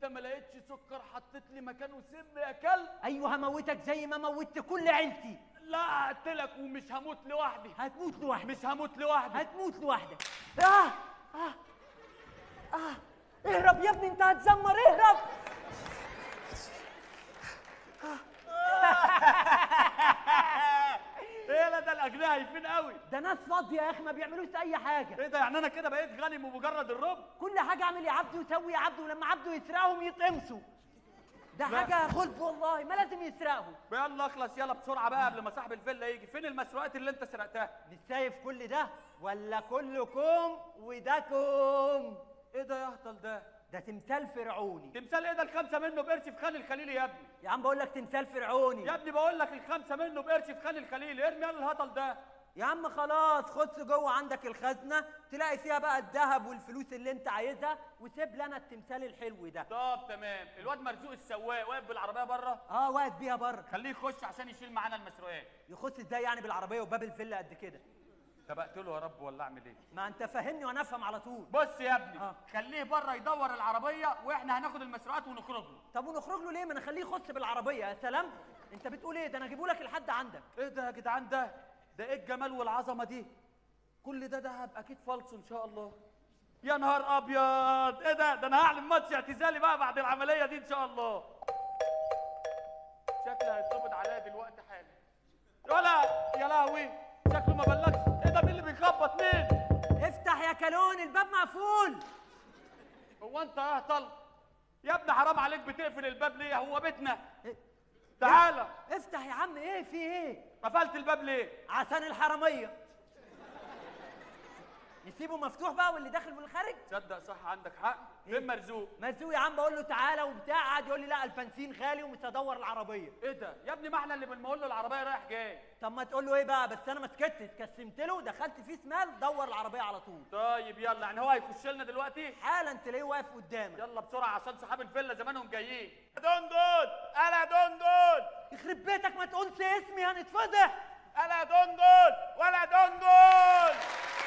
ما لقيتش سكر حطيت لي مكانه سم يا كلب ايوه هموتك زي ما موتت كل عيلتي لا هقتلك ومش هموت لوحدي هتموت لوحدك مش هموت لوحدي هتموت لوحدك اه اه اه اهرب يا ابني انت هتزمر اهرب ايه لا ده الاجنحه هايفين قوي ده ناس فاضيه يا اخي ما بيعملوش اي حاجه ايه ده يعني انا كده بقيت غني بمجرد الرب كل حاجه اعمل يا عبده وسوي يا عبده ولما عبده يسرقهم يتقمصوا ده لا. حاجه غلب والله ما لازم يسرقهم يلا اخلص يلا بسرعه بقى قبل ما صاحب الفيلا يجي فين المسروقات اللي انت سرقتها مش شايف كل ده ولا كلكم وداكم ايه ده يا اهطل ده ده تمثال فرعوني تمثال ايه ده الخمسه منه بقرش في خان الخليل يا ابني يا عم بقول لك تمثال فرعوني يا ابني بقول لك الخمسه منه بقرش في خان الخليل ارمي يلا الهطل ده يا عم خلاص خد جوه عندك الخزنه تلاقي فيها بقى الذهب والفلوس اللي انت عايزها وسيب لنا التمثال الحلو ده طب تمام الواد مرزوق السواق واقف بالعربيه بره اه واقف بيها بره خليه يخش عشان يشيل معانا المسروقات يخش ازاي يعني بالعربيه وباب الفيلا قد كده طب اقتله يا رب ولا اعمل ايه ما انت فاهمني وانا افهم على طول بص يا ابني آه. خليه بره يدور العربيه واحنا هناخد المسروقات ونخرج له طب ونخرج له ليه ما نخليه يخش بالعربيه يا سلام انت بتقول ايه ده انا اجيبه لك لحد عندك ايه ده يا جدعان ده ده ايه الجمال والعظمه دي كل ده دهب اكيد فالص ان شاء الله يا نهار ابيض ايه ده ده انا هعلن ماتش اعتزالي بقى بعد العمليه دي ان شاء الله شكلي هيتقبض عليا دلوقتي حالا ولا يا لهوي شكله ما بلغش ايه ده مين اللي بيخبط مين افتح يا كالون الباب مقفول هو انت اهطل يا ابني حرام عليك بتقفل الباب ليه هو بيتنا إيه؟ تعالى افتح يا عم ايه في ايه قفلت الباب ليه عشان الحراميه نسيبه مفتوح بقى واللي داخل واللي خارج تصدق صح عندك حق فين مرزوق مرزوق يا عم بقول له تعالى وبتاع قعد يقول لي لا البنزين غالي ومش هدور العربيه ايه ده يا ابني ما احنا اللي بنقول له العربيه رايح جاي طب ما تقول له ايه بقى بس انا ما سكتش كسمت له دخلت فيه شمال دور العربيه على طول طيب يلا يعني هو هيخش لنا دلوقتي حالا تلاقيه واقف قدامك يلا بسرعه عشان صحاب الفيلا زمانهم جايين دندون انا دندون يخرب بيتك ما تقولش اسمي هنتفضح انا دندون ولا دندون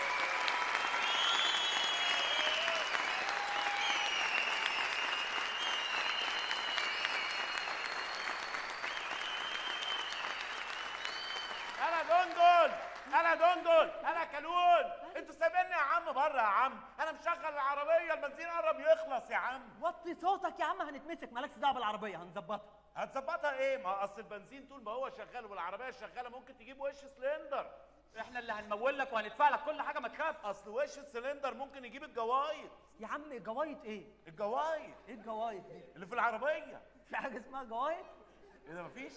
انا دندون انا دندون انا كالون انتوا سايبيني يا عم بره يا عم انا مشغل العربيه البنزين قرب يخلص يا عم وطي صوتك يا عم هنتمسك مالكش دعوه بالعربيه هنظبطها هتظبطها ايه ما اصل البنزين طول ما هو شغال والعربيه شغاله ممكن تجيب وش سلندر احنا اللي هنمول لك وهندفع لك كل حاجه ما تخاف اصل وش السلندر ممكن يجيب الجوايد يا عم جوايد ايه الجوايد ايه الجوايد دي اللي في العربيه في حاجه اسمها جوايد ايه ده مفيش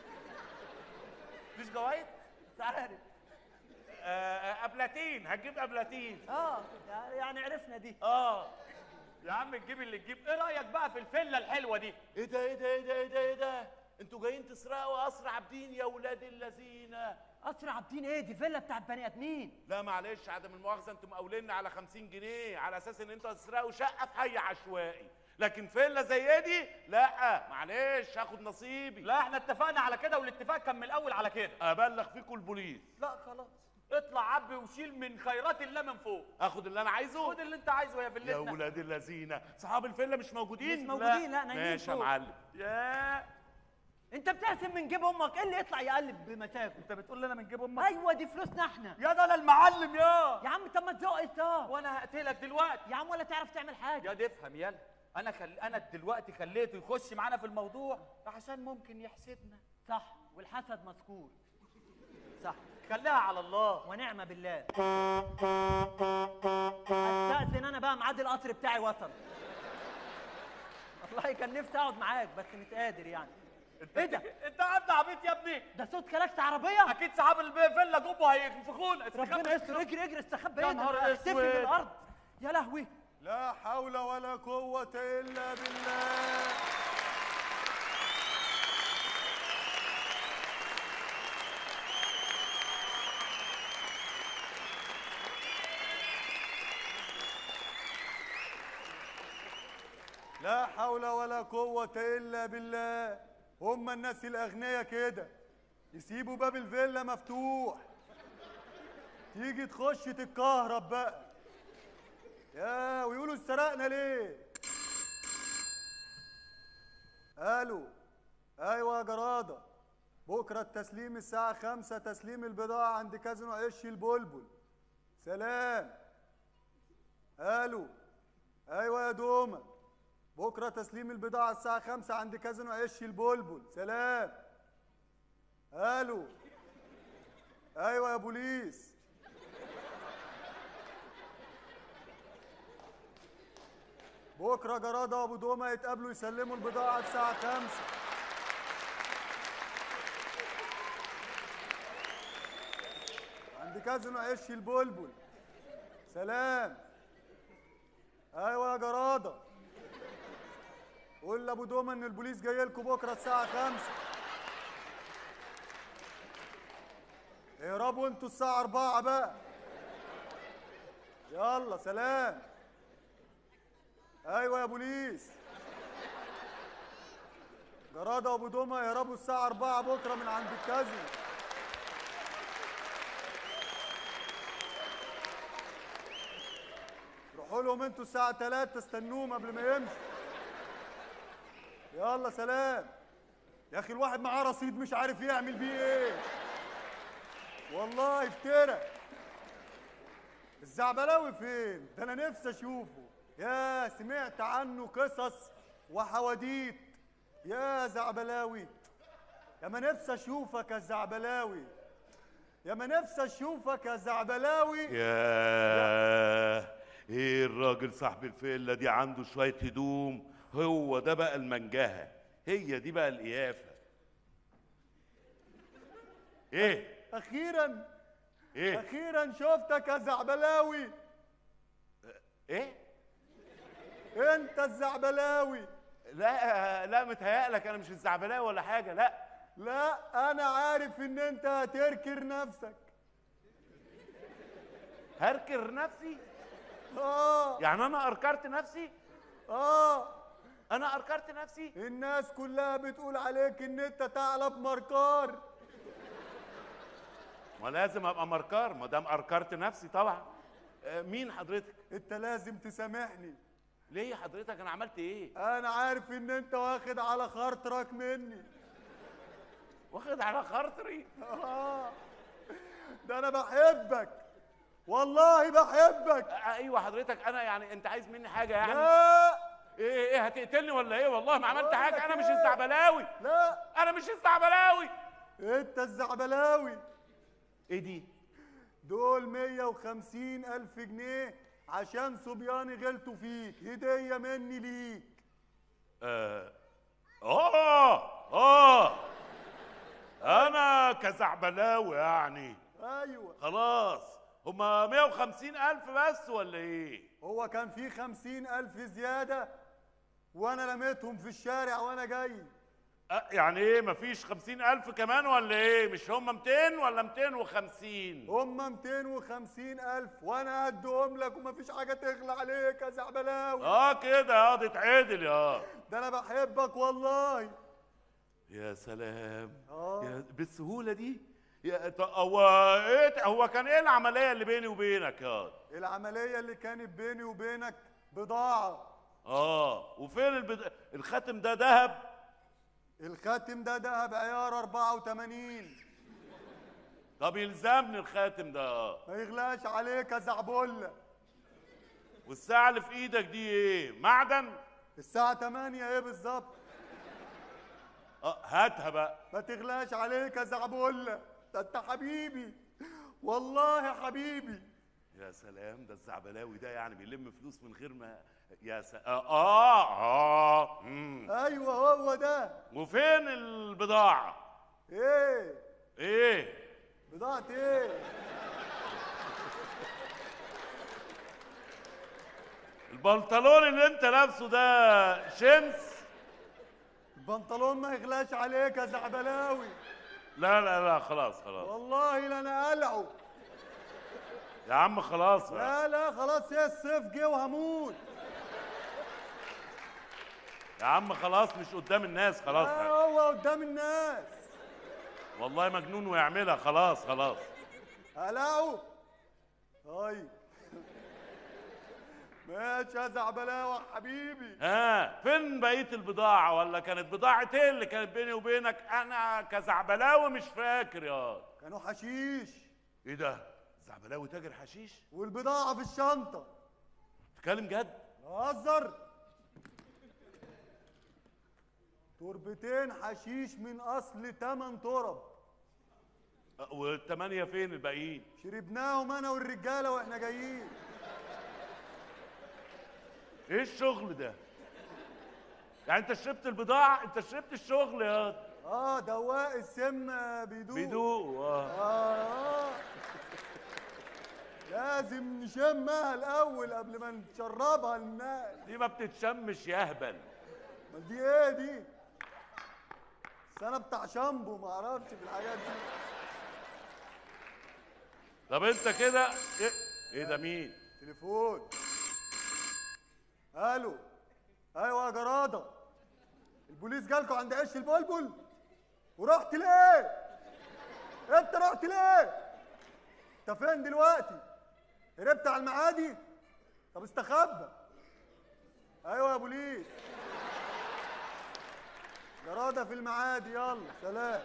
مفيش جوايد مش عارف آه آه، ابلاتين هتجيب ابلاتين اه يعني عرفنا دي اه يا عم تجيب اللي تجيب ايه رايك بقى في الفيلا الحلوه دي ايه ده ايه ده ايه ده ايه ده ايه ده انتوا جايين تسرقوا قصر عابدين يا ولاد اللذين قصر عابدين ايه دي فيلا بتاعت بني ادمين لا معلش عدم المؤاخذه انتوا مقاوليني على 50 جنيه على اساس ان انتوا هتسرقوا شقه في حي عشوائي لكن فيلا زي دي لا معلش هاخد نصيبي لا احنا اتفقنا على كده والاتفاق كان من الاول على كده ابلغ فيكم البوليس لا خلاص اطلع عبي وشيل من خيرات الله من فوق اخد اللي انا عايزه خد اللي انت عايزه يا يا فيلتنا ولاد اللذينه صحاب الفيلا مش موجودين مش موجودين لا نايمين ماشي يا فوق. معلم يا انت بتقسم من جيب امك ايه اللي يطلع يقلب بمساكه انت بتقول لي انا من جيب امك ايوه دي فلوسنا احنا يا ده انا المعلم يا يا عم طب ما تزقش طب وانا هقتلك دلوقتي يا عم ولا تعرف تعمل حاجه يا تفهم يلا انا خل... انا دلوقتي خليته يخش معانا في الموضوع عشان ممكن يحسدنا صح والحسد مذكور صح خليها على الله ونعم بالله استاذن انا بقى ميعاد القطر بتاعي وصل والله كان نفسي اقعد معاك بس مش قادر يعني ايه ده انت قد عبيط يا ابني ده صوت كلاكس عربيه اكيد صحاب الفيلا جوه هينفخونا ربنا يستر اجري اجري استخبى يا ايه ده نهار أنا هختفي أسود. من الارض يا لهوي لا حول ولا قوة إلا بالله لا حول ولا قوة إلا بالله هم الناس الأغنياء كده يسيبوا باب الفيلا مفتوح تيجي تخش تتكهرب بقى يا ويقولوا سرقنا ليه الو ايوه يا جراده بكره التسليم الساعه خمسة تسليم البضاعه عند كازينو عش البلبل سلام الو ايوه يا دومه بكره تسليم البضاعه الساعه خمسة عند كازينو عش البلبل سلام الو ايوه يا بوليس بكره جراده وابو دومه يتقابلوا يسلموا البضاعه الساعه خمسة عند كازينو عش البلبل سلام ايوه يا جراده قول لابو دومه ان البوليس جاي لكم بكره الساعه خمسة اهربوا انتوا الساعه أربعة بقى يلا سلام ايوه يا بوليس جراده وابو دومه يهربوا الساعه 4 بكره من عند الكازينو روحوا لهم انتوا الساعه 3 استنوهم قبل ما يمشوا يلا سلام يا اخي الواحد معاه رصيد مش عارف يعمل بيه ايه والله افترى الزعبلاوي فين ده انا نفسي اشوفه يا سمعت عنه قصص وحواديت يا زعبلاوي يا ما نفسي اشوفك يا زعبلاوي يا ما نفسي اشوفك يا زعبلاوي ياه ايه الراجل صاحب الفيلا دي عنده شوية هدوم هو ده بقى المنجهة هي دي بقى القيافة ايه اخيرا ايه اخيرا شفتك يا زعبلاوي ايه انت الزعبلاوي لا لا متهيألك انا مش الزعبلاوي ولا حاجة لا لا انا عارف ان انت هتركر نفسك هركر نفسي اه يعني انا اركرت نفسي اه انا اركرت نفسي الناس كلها بتقول عليك ان انت ثعلب مركار ما لازم ابقى مركار ما دام اركرت نفسي طبعا آه، مين حضرتك انت لازم تسامحني ليه حضرتك انا عملت ايه انا عارف ان انت واخد على خاطرك مني واخد على خاطري آه. ده انا بحبك والله بحبك آه، ايوه حضرتك انا يعني انت عايز مني حاجه يعني لا ايه ايه هتقتلني ولا ايه والله ما عملت بقول حاجه لك انا مش إيه؟ الزعبلاوي لا انا مش الزعبلاوي انت الزعبلاوي ايه دي دول 150 ألف جنيه عشان صبياني غلطوا فيك هدية مني ليك اه اه اه انا كزعبلاوي يعني أيوة خلاص هما 150 الف بس ولا ايه هو كان في خمسين ألف زيادة وأنا لميتهم في الشارع وأنا جاي آه يعني ايه مفيش 50 الف كمان ولا ايه مش هما 200 ولا 250 هما 250 ألف وأنا هديهم لك ومفيش حاجة تغلى عليك يا زعبلاوي اه كده اه دي اتعدل يا ده أنا بحبك والله يا سلام آه. يا بالسهوله دي يا ط- هو ايه هو كان ايه العمليه اللي بيني وبينك يا العملية اللي كانت بيني وبينك بضاعة اه وفين البد... الخاتم ده ذهب الخاتم ده دهب عيار 84 طب يلزمني الخاتم ده اه ما يغلاش عليك يا زعبولة والساعه اللي في ايدك دي ايه معدن الساعة 8 ايه بالظبط اه هاتها بقى ما تغلاش عليك يا زعبولة ده انت حبيبي والله حبيبي يا سلام ده الزعبلاوي ده يعني بيلم فلوس من غير ما يا س... اه اه, آه. مم. ايوه هو ده وفين البضاعه ايه ايه بضاعة ايه البنطلون اللي انت لابسه ده شمس البنطلون ما يغلاش عليك يا زعبلاوي لا لا لا خلاص خلاص والله لا انا قلعه يا عم خلاص لا لا خلاص يا الصيف جه وهموت يا عم خلاص مش قدام الناس خلاص لا هو قدام الناس والله مجنون ويعملها خلاص خلاص قلعه طيب ماشي يا زعبلاوة حبيبي ها فين بقيه البضاعه ولا كانت بضاعه ايه اللي كانت بيني وبينك انا كزعبلاوي مش فاكر يا كانوا حشيش ايه ده زعبلاوي تاجر حشيش والبضاعة في الشنطة تتكلم جد هزر تربتين حشيش من اصل تمن ترب أه، والثمانيه فين الباقيين شربناهم انا والرجاله واحنا جايين ايه الشغل ده يعني انت شربت البضاعه انت شربت الشغل يا اه دواء السم بيدوب بيدوق آه. آه. لازم نشمها الاول قبل ما نشربها للناس دي ما بتتشمش يهبل ما دي ايه دي بس انا بتاع شامبو ما اعرفش في الحاجات دي طب انت كده ايه, إيه ده مين تليفون الو ايوه يا جراده البوليس جالكوا عند عش البلبل ورحت ليه انت رحت ليه انت فين دلوقتي هربت على المعادي طب استخبى ايوه يا بوليس جراده في المعادي يلا سلام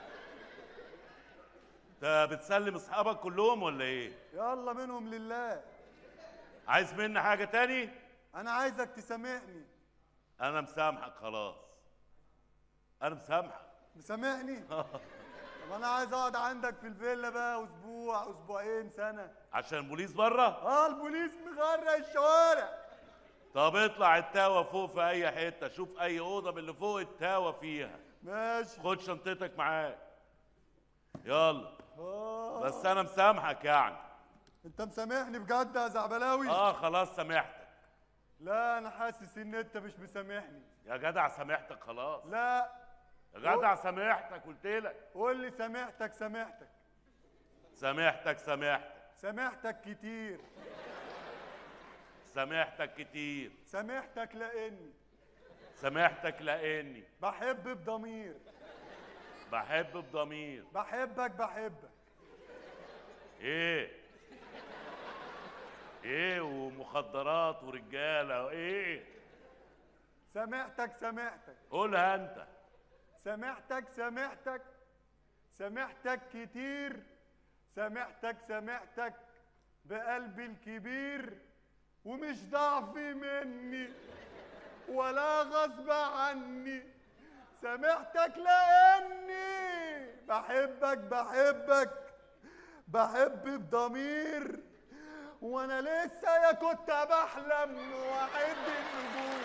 انت بتسلم اصحابك كلهم ولا ايه يلا منهم لله عايز مني حاجه تاني انا عايزك تسامحني انا مسامحك خلاص انا مسامحك مسامحني طب انا عايز اقعد عندك في الفيلا بقى اسبوع اسبوعين سنه عشان البوليس بره اه البوليس مغرق الشوارع طب اطلع التاوه فوق في اي حته شوف اي اوضه من اللي فوق التاوه فيها ماشي خد شنطتك معاك يلا آه. بس انا مسامحك يعني انت مسامحني بجد يا زعبلاوي اه خلاص سامحتك لا انا حاسس ان انت مش مسامحني يا جدع سامحتك خلاص لا يا جدع سامحتك قلت لك قول لي سامحتك سامحتك سامحتك سامحتك سامحتك كتير سامحتك كتير سامحتك لاني سامحتك لاني بحب بضمير بحب بضمير بحبك بحبك ايه ايه ومخدرات ورجاله وايه سامحتك سامحتك قولها انت سامحتك سامحتك سامحتك كتير سامحتك سامحتك بقلبي الكبير ومش ضعفي مني ولا غصب عني سامحتك لاني بحبك بحبك بحب بضمير وانا لسه يا كنت بحلم واعد النجوم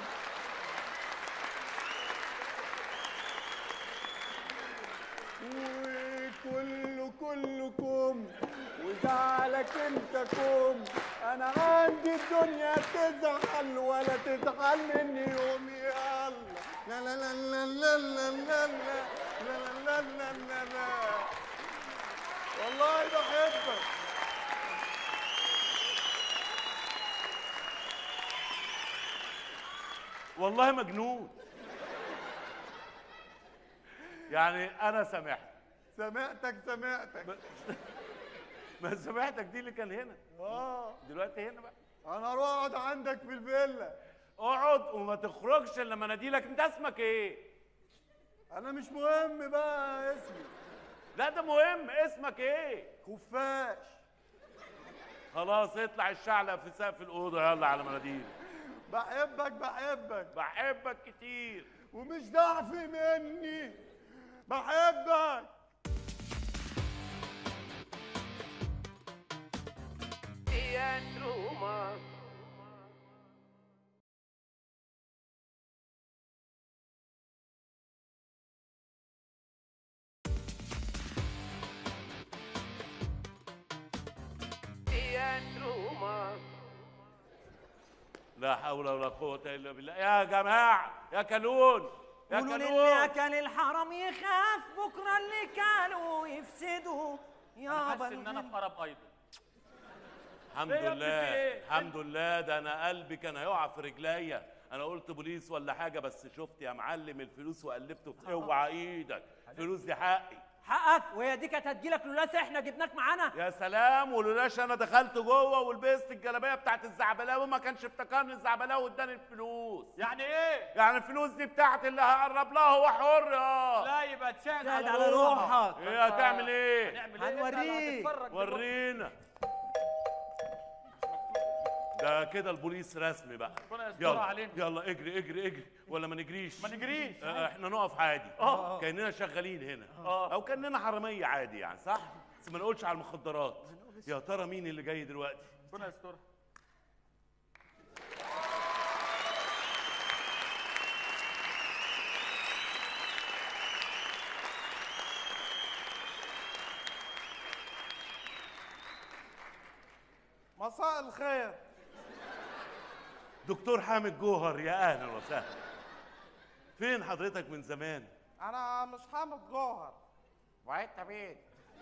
وكل كلكم وزعلك انت كوم انا عندي الدنيا تزعل ولا تزعل مني يوم يلا لا لا لا لا لا لا لا لا لا لا لا لا لا والله بحبك والله مجنون يعني انا سامحت سامحتك سامحتك ما سامحتك دي اللي كان هنا اه دلوقتي هنا بقى انا اروح اقعد عندك في الفيلا اقعد وما تخرجش الا لما اناديلك انت اسمك ايه انا مش مهم بقى اسمي لا ده مهم اسمك ايه خفاش خلاص اطلع الشعلق في سقف الاوضه يلا على مناديل بحبك بحبك بحبك كتير ومش ضعفي مني بحبك لا حول ولا قوه الا بالله يا جماعه يا كلون يا قولوا للي كلون اكل الحرام يخاف بكره اللي كانوا يفسدوا انا يابا حاسس ان انا في قرب ايضا الحمد إيه يا ابني في لله إيه؟ الحمد لله ده انا قلبي كان هيقع في رجليا انا قلت بوليس ولا حاجه بس شفت يا معلم الفلوس وقلبته في اوعى ايدك الفلوس دي حقي حقك وهي دي كانت هتجيلك لولاس احنا جبناك معانا يا سلام ولولاش انا دخلت جوه ولبست الجلابيه بتاعت الزعبلاوي ما كانش افتكرني الزعبلاوي اداني الفلوس يعني ايه يعني الفلوس دي بتاعتي اللي هقرب لها هو حر اه لا يبقى تشاهد شاهد على, على روحك. ايه هتعمل ايه هنعمل ايه هنوريك. أنت اللي هتتفرج دلوقتي. ورينا ده كده البوليس رسمي بقى ربنا يسترها يلا علينا. يلا اجري اجري اجري ولا ما نجريش ما نجريش. آه، احنا نقف عادي آه. كاننا شغالين هنا آه. او كاننا حراميه عادي يعني صح بس ما نقولش على المخدرات يا ترى مين اللي جاي دلوقتي ربنا يسترها مساء الخير دكتور حامد جوهر يا اهلا وسهلا فين حضرتك من زمان انا مش حامد جوهر وانت مين؟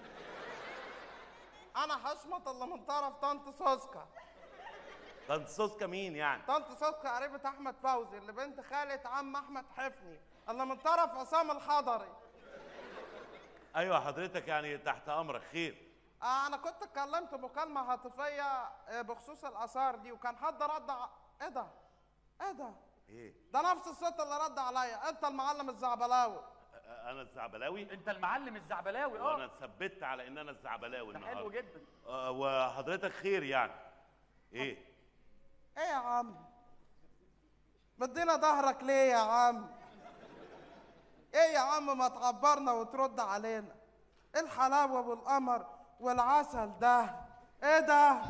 انا حشمت اللي من طرف طنط سوسكا طنط سوسكا مين يعني طنط سوسكا قريبة احمد فوزي اللي بنت خالة عم احمد حفني اللي من طرف عصام الحضري ايوه حضرتك يعني تحت امرك خير آه انا كنت اتكلمت مكالمة هاتفية آه، بخصوص الاثار دي وكان حد رد ع... ايه ده ايه ده ايه ده نفس الصوت اللي رد عليا انت المعلم الزعبلاوي أ- انا الزعبلاوي انت المعلم الزعبلاوي وانا اه اتثبت على ان انا الزعبلاوي ده حلو النهارده جدا آه، وحضرتك خير يعني ايه ايه يا عم مدينا ظهرك ليه يا عم ايه يا عم ما تعبرنا وترد علينا ايه الحلاوه والقمر والعسل ده ايه ده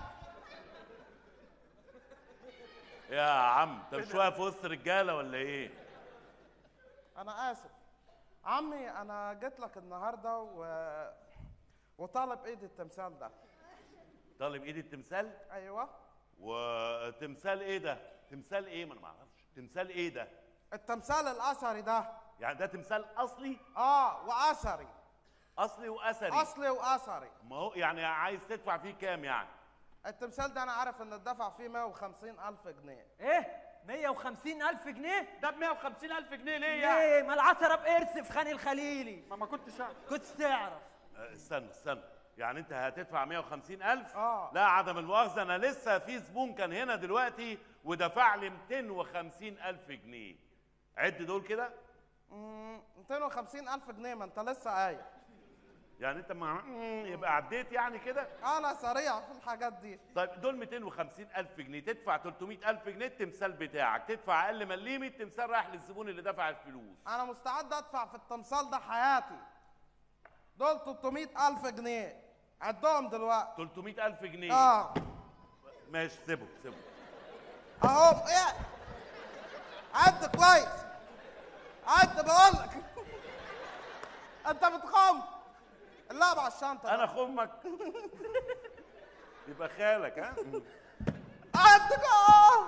يا عم انت مش واقف وسط رجاله ولا ايه انا اسف عمي انا جيت لك النهارده و... وطالب ايد التمثال ده طالب ايدي التمثال ايوه وتمثال ايه ده تمثال ايه ما انا ما اعرفش تمثال ايه ده التمثال الاثري ده يعني ده تمثال اصلي اه واثري اصلي واثري اصلي واثري ما هو يعني عايز تدفع فيه كام يعني التمثال ده انا عارف ان الدفع فيه 150 الف جنيه ايه 150 الف جنيه ده ب 150 الف جنيه ليه يعني ليه ما العصره بقرص في خان الخليلي ما ما كنتش أعرف. كنت تعرف آه، استنى استنى يعني انت هتدفع 150 الف آه. لا عدم المؤاخذه انا لسه في زبون كان هنا دلوقتي ودفع لي 250 الف جنيه عد دول كده مم، 250 الف جنيه ما انت لسه قايل يعني انت مع مم، يبقى عديت يعني كده انا سريع في الحاجات دي طيب دول 250 الف جنيه تدفع 300 الف جنيه التمثال بتاعك تدفع اقل مليمي التمثال رايح للزبون اللي دفع الفلوس انا مستعد ادفع في التمثال ده حياتي دول 300 الف جنيه عدهم دلوقتي 300 الف جنيه اه ماشي سيبهم سيبهم اهو ايه عد كويس عد بقول لك انت بتخم اللعب على الشنطه ده. انا خمك يبقى خالك ها عد اه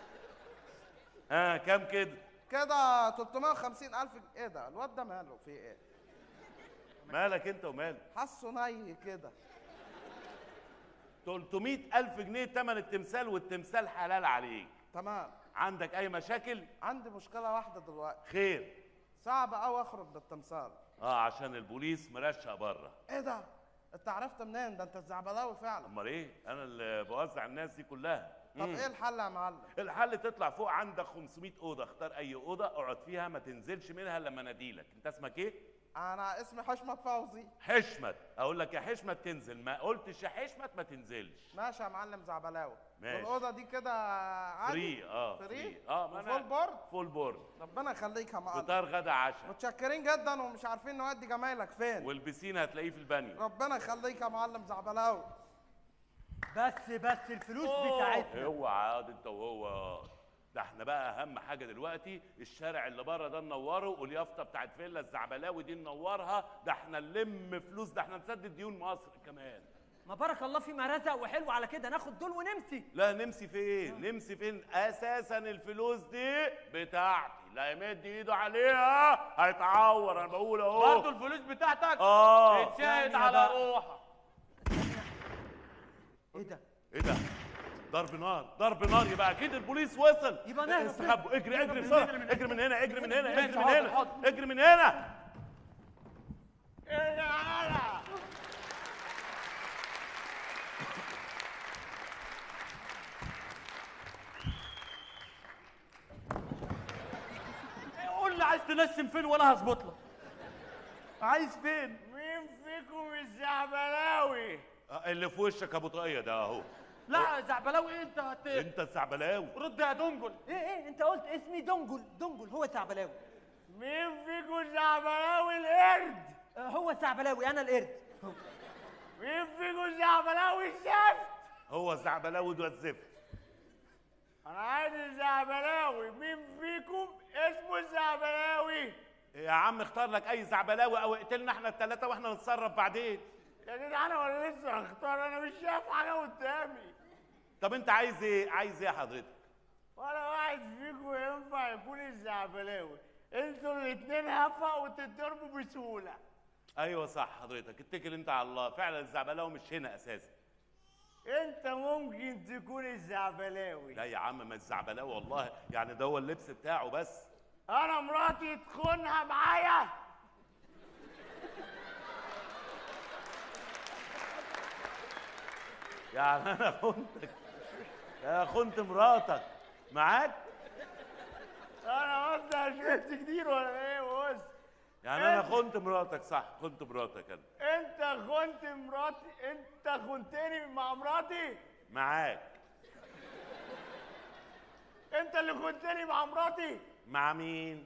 ها كام كده كده 350 الف جنيه. ايه ده الواد ده ماله في ايه مالك انت ومالك حاسه ني كده 300 الف جنيه تمن التمثال والتمثال حلال عليك تمام عندك اي مشاكل عندي مشكله واحده دلوقتي خير صعب قوي اخرج بالتمثال اه عشان البوليس مرشق بره ايه ده انت عرفت منين ده انت الزعبلاوي فعلا امال ايه انا اللي بوزع الناس دي كلها طب مم. ايه الحل يا معلم الحل تطلع فوق عندك 500 اوضه اختار اي اوضه اقعد فيها ما تنزلش منها لما اناديلك انت اسمك ايه انا اسمي حشمت فوزي حشمت اقول لك يا حشمت تنزل ما قلتش يا حشمت ما تنزلش ماشي يا معلم زعبلاوي ماشي. والاوضه دي كده عادي فري اه فري اه ما فول بورد فول بورد ربنا يخليك يا معلم فطار غدا عشاء متشكرين جدا ومش عارفين نودي جمايلك فين والبسين هتلاقيه في البانيو ربنا يخليك يا معلم زعبلاوي بس بس الفلوس بتاعتنا اوعى عاد انت وهو ده احنا بقى اهم حاجه دلوقتي الشارع اللي بره ده ننوره واليافطه بتاعت فيلا الزعبلاوي دي ننورها ده احنا نلم فلوس ده احنا نسدد ديون مصر كمان ما بارك الله فيما رزق وحلو على كده ناخد دول ونمسي لا نمسي فين نمسي فين اساسا الفلوس دي بتاعتي لا يمد ايده عليها هيتعور انا بقول اهو برضه الفلوس بتاعتك اه اتشاهد ثانية على بقى. روحك ايه ده ايه ده ضرب نار ضرب نار يبقى اكيد البوليس وصل يبقى نهرب. استخبوا اجري اجري بسرعه اجري من هنا اجري من هنا اجري من حاضر، هنا حاضر. اجري من هنا تعالى قول لي عايز تنشم فين وانا هظبط لك عايز فين مين فيكم الزعبلاوي آه، اللي في وشك ابو طاقيه ده اهو لا زعبلاوي إيه انت هت انت الزعبلاوي رد يا دنجل ايه ايه انت قلت اسمي دنجل دنجل هو ثعبلاوي مين فيكم الزعبلاوي القرد آه، هو ثعبلاوي انا القرد هو. مين فيكم الزعبلاوي الزفت هو الزعبلاوي ده الزفت انا عايز الزعبلاوي مين فيكم اسمه الزعبلاوي يا عم اختار لك اي زعبلاوي او اقتلنا احنا الثلاثه واحنا نتصرف بعدين يا جدعان انا لسه هختار انا مش شايف حاجه قدامي طب انت عايز ايه عايز ايه حضرتك ولا واحد فيكم ينفع يكون الزعبلاوي انتوا الاتنين هفا وتتضربوا بسهوله ايوه صح حضرتك اتكل انت على الله فعلا الزعبلاوي مش هنا اساسا انت ممكن تكون الزعبلاوي لا يا عم ما الزعبلاوي والله يعني ده هو اللبس بتاعه بس انا مراتي تخونها معايا يعني انا خنتك يا خنت مراتك معاك انا قصدي شفت كتير ولا ايه بص يعني انا خنت مراتك صح خنت مراتك انا انت خنت مراتي انت خنتني مع مراتي معاك انت اللي خنتني مع مراتي مع مين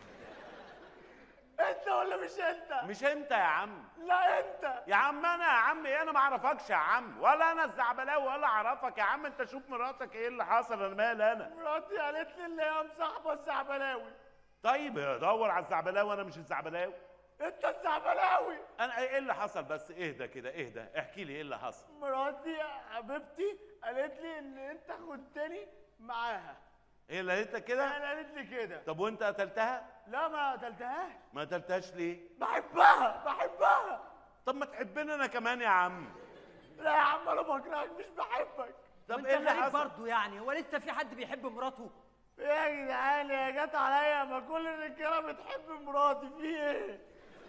انت ولا مش انت مش انت يا عم لا انت يا عم انا يا عم ايه انا ما اعرفكش يا عم ولا انا الزعبلاوي ولا اعرفك يا عم انت شوف مراتك ايه اللي حصل انا مالي انا مراتي قالت لي اللي هي مصاحبه الزعبلاوي طيب دور على الزعبلاوي انا مش الزعبلاوي انت الزعبلاوي انا ايه اللي حصل بس اهدى كده اهدى احكي لي ايه اللي حصل مراتي يا حبيبتي قالت لي ان انت خنتني معاها ايه اللي قالت لك كده انا قالت لي كده طب وانت قتلتها لا ما قتلتهاش ما قتلتهاش ليه بحبها بحبها طب ما تحبني انا كمان يا عم لا يا عم انا بكرهك مش بحبك طب وانت ايه اللي غريب حصل برضه يعني هو لسه في حد بيحب مراته يا جدعان يا جت عليا ما كل الرجاله بتحب مراتي في ايه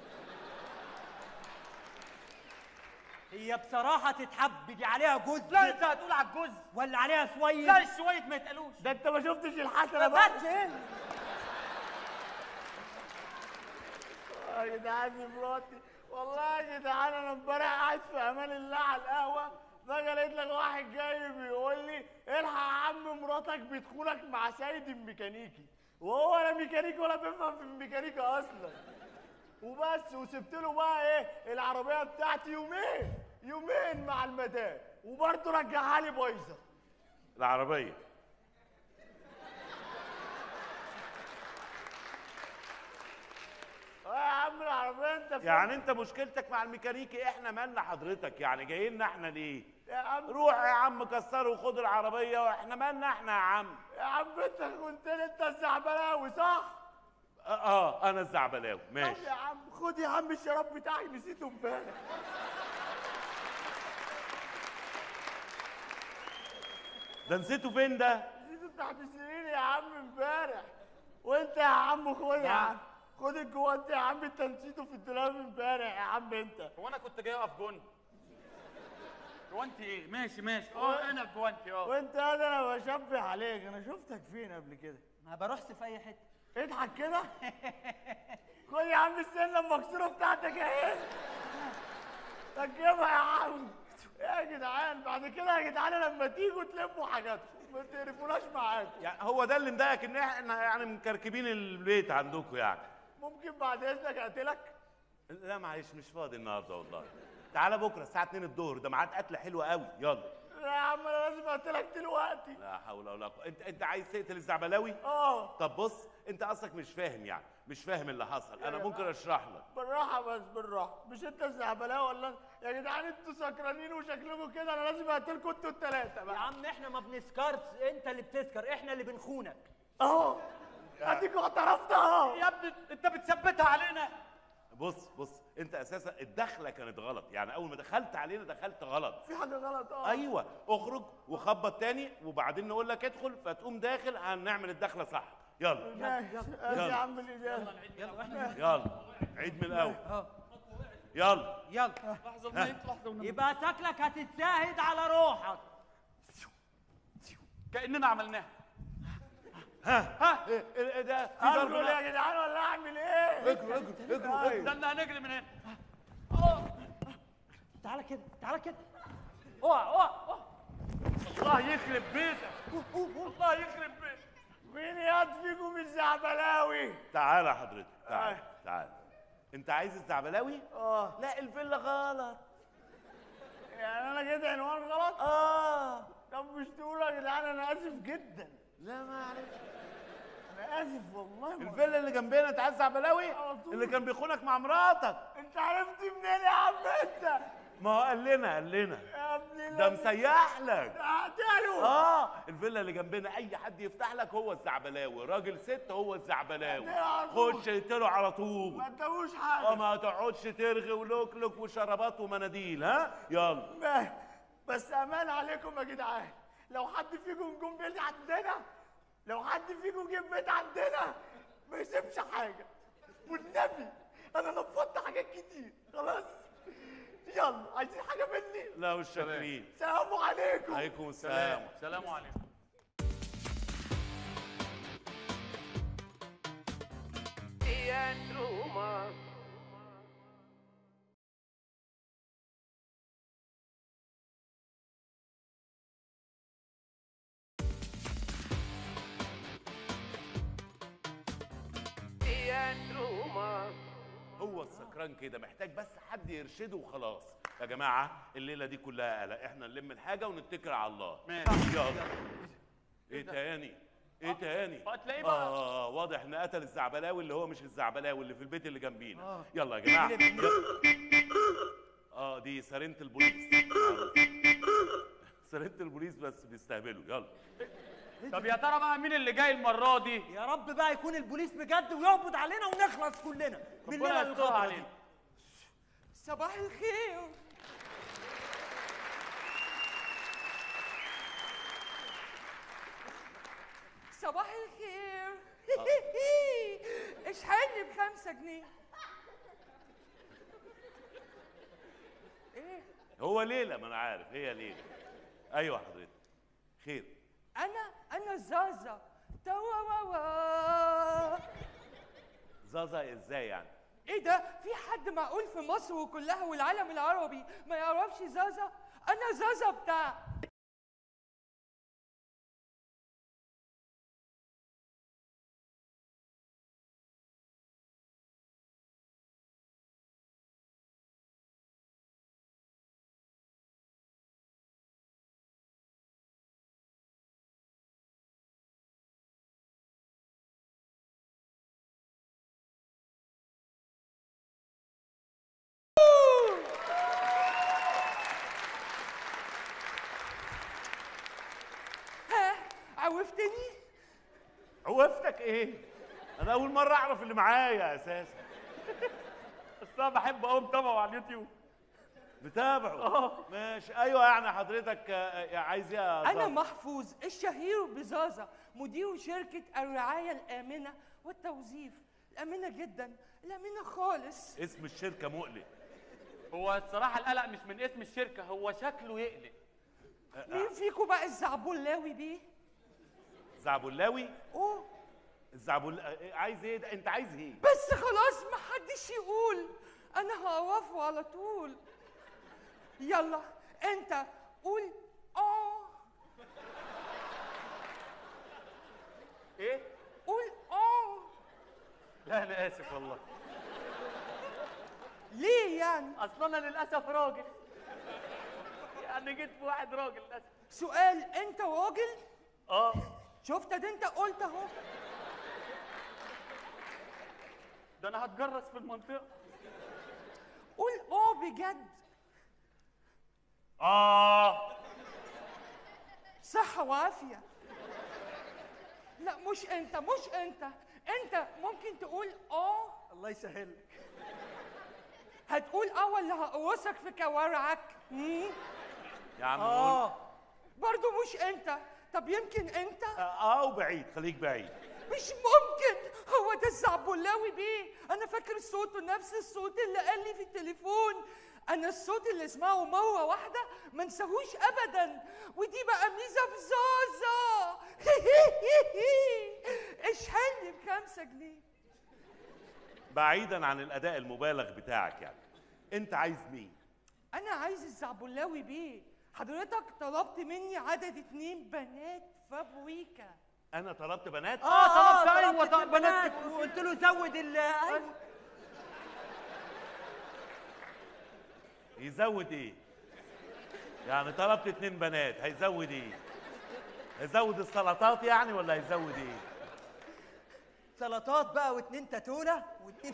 هي بصراحه تتحب دي عليها جوز لا انت هتقول على الجوز ولا عليها شويه لا الشوية ما يتقالوش ده انت ما شفتش الحسنه بقى بس ايه يا جدعان دي مراتي والله يا جدعان انا امبارح قاعد في امان الله على القهوه فجاه لقيت لك واحد جاي بيقول لي الحق يا عم مراتك بتخونك مع سيد الميكانيكي وهو لا ميكانيكي ولا بيفهم في الميكانيكا اصلا وبس وسبت له بقى ايه العربيه بتاعتي يومين يومين مع المدام وبرضه رجعها لي بايظه العربيه اه يا عم العربيه انت فين؟ يعني انت مشكلتك مع الميكانيكي احنا مالنا حضرتك يعني جايين احنا ليه يا عم روح يا عم كسره وخد العربيه واحنا مالنا احنا يا عم يا عم انت كنت انت الزعبلاوي صح؟ اه, آه انا الزعبلاوي طب ماشي يا عم خد يا عم الشراب بتاعي نسيته امبارح ده نسيته فين ده نسيته تحت السرير يا عم امبارح وانت يا عم خد يا عم خد الجوانت يا عم انت نسيته في الدولاب امبارح يا عم انت هو انا كنت جاي اقف جون جوانتي ايه ماشي ماشي اه انا جوانتي اه وانت هذا انا بشبه عليك انا شفتك فين قبل كده ما بروحش في اي حته اضحك كده خد يا عم السنه المكسوره بتاعتك اهي ركبها يا عم يا جدعان بعد كده يا جدعان لما تيجوا تلموا حاجاتكم ما تقرفوناش معاكم يعني هو ده اللي مضايقك ان احنا يعني مكركبين البيت عندكم يعني ممكن بعد اذنك اقتلك لا معلش مش فاضي النهارده والله تعالى بكره الساعه 2 الظهر ده ميعاد قتله حلوه قوي يلا لا يا عم انا لازم اقتلك دلوقتي لا حول ولا قوه انت انت عايز تقتل الزعبلاوي اه طب بص انت اصلك مش فاهم يعني مش فاهم اللي حصل انا ممكن اشرح لك بالراحه بس بالراحه مش انت الزعبلاوي ولا يا جدعان انتوا سكرانين وشكلكم كده انا لازم اقتلكم انتوا الثلاثه يا بقى عم احنا ما بنسكرش انت اللي بتسكر احنا اللي بنخونك اهو اديكوا اعترفت اهو يا ابني انت بتثبتها علينا بص بص انت اساسا الدخله كانت غلط يعني اول ما دخلت علينا دخلت غلط في حاجه غلط اه ايوه اخرج وخبط تاني وبعدين نقول لك ادخل فتقوم داخل هنعمل الدخله صح يلا ماشي ادي يلا. يا عم الازازه يلا احنا يلا عيد من الاول اه يلا يلا لحظه ونمت لحظه ونمت يبقى شكلك هتتشاهد على روحك كاننا عملناها ها ايه إيه ده في ضرب اجروا نار. يا جدعان ولا اعمل ايه اجروا اجروا اجروا اجروا استنى هنجري من هنا تعالى كده تعالى كده اوعى اوعى اوعى الله يخرب بيتك الله يخرب بيتك مين ياض فيكم الزعبلاوي تعالى حضرتك تعالى تعالى انت عايز الزعبلاوي اه لا الفيلا غلط يعني انا كده عنوان غلط اه طب مش تقولوا يا جدعان انا اسف جدا لا معلش انا اسف والله ما- الفيلا اللي جنبنا انت عايز زعبلاوي على طول. اللي كان بيخونك مع مراتك انت عرفت منين يا عم انت ما هو قال لنا قال لنا يا ابني ده مسيح لك قتلوا اه الفيلا اللي جنبنا اي حد يفتح لك هو الزعبلاوي راجل ست هو الزعبلاوي ده على طول. خش اقتله على طول ما ادوش اه حاجه ما تقعدش ترغي ولوكلك وشرابات ومناديل ها يلا ما- بس امان عليكم يا جدعان لو حد فيكم جم بيت عندنا لو حد فيكم جه بيت عندنا ما يسيبش حاجه والنبي انا نفضت حاجات كتير خلاص يلا عايزين حاجه مني لا مش شاكرين سلام عليكم عليكم السلام سلام عليكم هو السكران كده محتاج بس حد يرشده وخلاص يا جماعه الليله دي كلها قلق احنا نلم الحاجه ونتكل على الله ماشي. يلا ايه تاني ايه تاني هتلاقيه بقى. اه واضح ان قتل الزعبلاوي اللي هو مش الزعبلاوي اللي في البيت اللي جنبينا يلا يا جماعه اه دي سرينه البوليس سرينه البوليس بس بيستهبلوا يلا طب يا ترى بقى مين اللي جاي المره دي يا رب بقى يكون البوليس بجد ويقبض علينا ونخلص كلنا من ربنا الليله يسترها الغبره دي علينا صباح الخير صباح الخير اشحني بخمسة جنيه ايه هو ليله ما انا عارف هي ليله ايوه حضرتك خير انا انا زازا توا واوا زازا ازاي يعني ايه ده في حد معقول في مصر وكلها والعالم العربي ما يعرفش زازا انا زازا بتاع ها عوفتني عوفتك ايه انا اول مره اعرف اللي معايا اساسا بس انا بحب اقوم متابعه على اليوتيوب بتابعه ماشي ايوه يعني حضرتك آه، آه، عايز ايه يا انا زازا؟ محفوظ الشهير بزازا مدير شركة الرعاية الآمنة والتوظيف الآمنة جدا الآمنة خالص اسم الشركه مقلق هو الصراحه القلق مش من اسم الشركه هو شكله يقلق مين فيكم بقى الزعبلاوي دي؟ زعبلاوي اوه الزعبل آه، عايز ايه ده انت عايز ايه بس خلاص ما حدش يقول انا هعرفه على طول يلا انت قول اه ايه قول اه لا انا اسف والله ليه يعني اصل انا للاسف راجل يعني جيت في واحد راجل للاسف سؤال انت راجل اه شفت ده انت قلت اهو ده انا هتجرس في المنطقه قول اه بجد اه صحة وعافية لا مش انت مش انت انت ممكن تقول اه الله يسهل لك هتقول اه ولا هقرصك في كوارعك مم؟ يا عم قول اه برضو مش انت طب يمكن انت اه آه، وبعيد خليك بعيد مش ممكن هو ده الزعبلاوي الزعبلاوي بيه انا فاكر صوته نفس الصوت اللي قال لي في التليفون انا الصوت اللي اسمعه مره واحده ما انساهوش ابدا ودي بقى ميزه في زازا اشحن بخمسة جنيه بعيدا عن الاداء المبالغ بتاعك يعني انت عايز مين انا عايز الزعبلاوي بيه حضرتك طلبت مني عدد اتنين بنات فابريكا انا طلبت بنات اه طلبت طلبت ايوه اتنين طلبت بنات بنات وقلت له زود ال أيوة. يزود ايه يعني طلبت اتنين بنات هيزود ايه هيزود السلطات يعني ولا هيزود ايه سلطات بقى واتنين تاتوله واتنين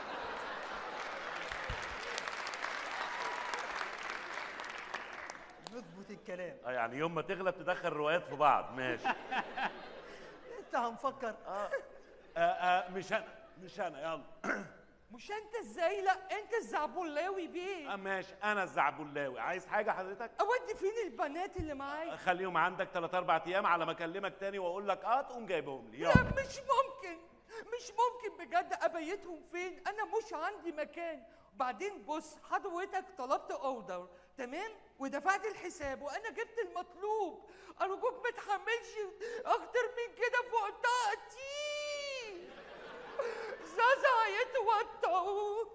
نظبط الكلام اه يعني يوم ما تغلب تدخل روايات في بعض ماشي لسه هنفكر آه آه مش انا مش انا يلا مش انت ازاي لا انت الزعبلاوي بيه آه ماشي انا الزعبلاوي عايز حاجه حضرتك اودي فين البنات اللي معايا خليهم عندك 3 4 ايام على ما اكلمك تاني واقول لك اه تقوم جايبهم لي لا يلا مش ممكن مش ممكن بجد ابيتهم فين انا مش عندي مكان وبعدين بص حضرتك طلبت اوردر تمام ودفعت الحساب وانا جبت المطلوب ارجوك ما تحملش اكتر من كده فوق طاقتي زازا هيتوتر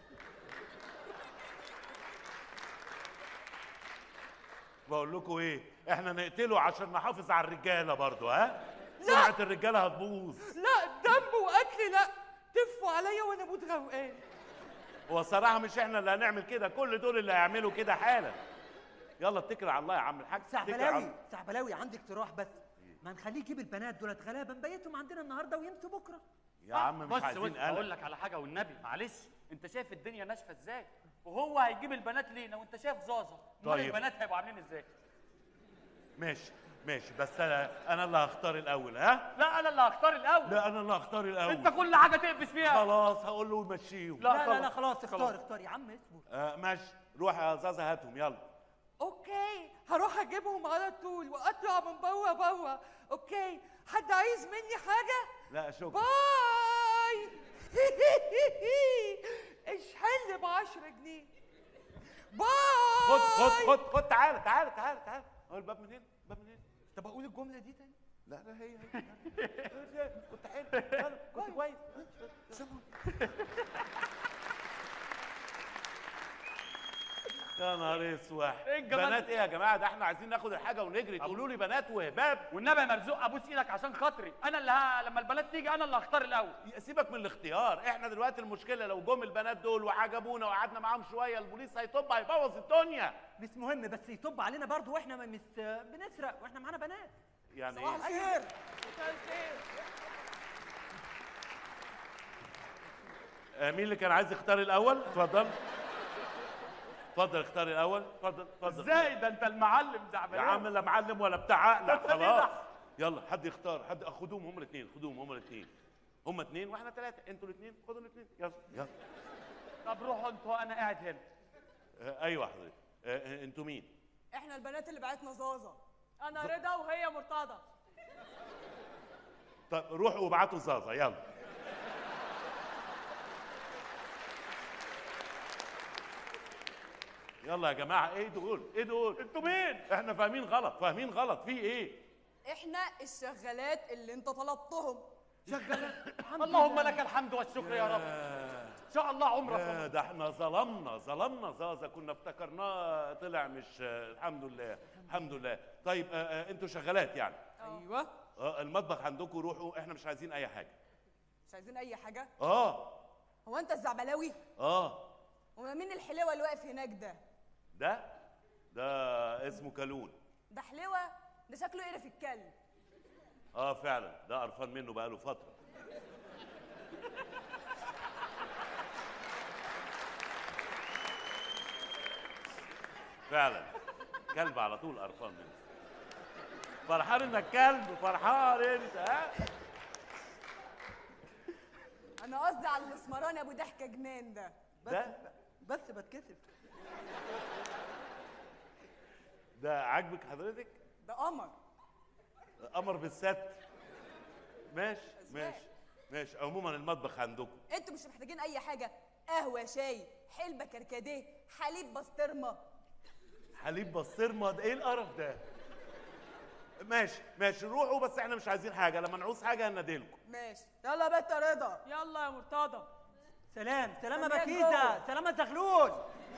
بقول لكم ايه احنا نقتله عشان نحافظ على الرجاله برضو ها سمعه الرجاله هتبوظ لا دم وقتل لا تفوا عليا وانا اموت غرقان هو الصراحه مش احنا اللي هنعمل كده كل دول اللي هيعملوا كده حالا يلا اتكل على الله يا عم الحاج اتكل على سعبلاوي الله. سعبلاوي عندي اقتراح بس ما نخليه يجيب البنات دولت غلابه نبيتهم عندنا النهارده ويمشوا بكره يا عم مش بص عايزين بص اقول قلق لك على حاجه والنبي معلش انت شايف الدنيا ناشفه ازاي وهو هيجيب البنات لينا وانت شايف زازا امال طيب. البنات هيبقوا عاملين ازاي ماشي ماشي بس انا انا اللي هختار الاول ها لا انا اللي هختار الاول لا انا اللي هختار الاول انت كل حاجه تقفش فيها خلاص هقول له يمشيهم لا، لا لا لا خلاص. خلاص اختار اختار يا عم اصبر آه ماشي روح يا زازا هاتهم يلا اوكي هروح اجيبهم على طول واطلع من بره بره اوكي حد عايز مني حاجه لا شكرا باي اشحن ب 10 جنيه باي خد خد خد خد تعالى تعالى تعالى تعالى هو الباب منين الباب منين طب اقول الجمله دي تاني لا لا هي هي كنت حلو يلا، كنت كويس يا نهار اسود إيه الجمال بنات ده؟ ايه يا جماعه ده احنا عايزين ناخد الحاجه ونجري تقولوا لي بنات وهباب والنبي يا مرزوق ابوس ايدك عشان خاطري انا اللي ه... لما البنات تيجي انا اللي هختار الاول سيبك من الاختيار احنا دلوقتي المشكله لو جم البنات دول وعجبونا وقعدنا معاهم شويه البوليس هيطب هيبوظ الدنيا مش مهم بس يطب علينا برضه واحنا ما مش بنسرق واحنا معانا بنات يعني صباح ايه الخير آه، مين اللي كان عايز يختار الاول اتفضل اتفضل اختار الاول اتفضل اتفضل ازاي ده انت المعلم يا زعبلاوي عم لا معلم ولا بتاع عقلك بس ليه خلاص ده؟ يلا حد يختار حد خدوهم هم الاثنين خدوهم هم الاثنين هم اثنين واحنا ثلاثه انتوا الاثنين خدوا الاثنين يلا يلا طب روحوا انتوا انا قاعد هنا آه، ايوه حضرتك آه، آه، انتوا مين احنا البنات اللي بعتنا زازا انا رضا وهي مرتضى طب روحوا وابعتوا زازا يلا يلا يا جماعه ايه دول ايه دول انتوا مين احنا فاهمين غلط فاهمين غلط في ايه احنا الشغالات اللي انت طلبتهم اللهم لك الحمد والشكر يا رب ان شاء الله عمرك يا ده احنا ظلمنا ظلمنا زازا كنا افتكرناه طلع مش الحمد لله الحمد لله طيب آه، آه، انتوا شغالات يعني ايوه اه المطبخ عندكم روحوا احنا مش عايزين اي حاجه مش عايزين اي حاجه اه هو انت الزعبلاوي اه وما مين الحلوه اللي واقف هناك ده ده ده اسمه كالون ده حلوه ده شكله قرف الكلب اه فعلا ده قرفان منه بقاله فتره فعلا كلب على طول قرفان منه فرحان انك كلب فرحان انت ها انا قصدي على الاسمراني ابو ضحكه جنان ده ده بس بتكسف ده عاجبك حضرتك ده قمر قمر بالست ماشي أذواق. ماشي ماشي عموما المطبخ عندكم انتوا مش محتاجين اي حاجه قهوه شاي حلبه كركديه حليب بسطرمه حليب بسطرمه ده ايه القرف ده ماشي ماشي روحوا بس احنا مش عايزين حاجه لما نعوز حاجه هنديلكم ماشي يلا يا بت رضا يلا يا مرتضى سلام سلامة سميها بكيزة جوه. سلامة زغلول